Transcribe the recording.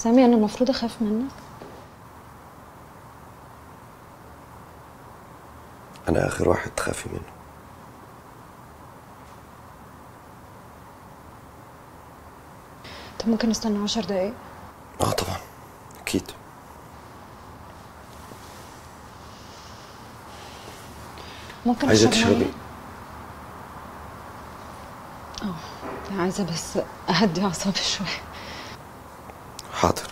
سامي انا المفروض اخاف منك انا اخر واحد تخافي منه طب ممكن نستنى عشر دقايق اه طبعا اكيد ممكن عايزه أشرب تشربي مية؟ اه عايزه بس اهدي اعصابي شويه حاضر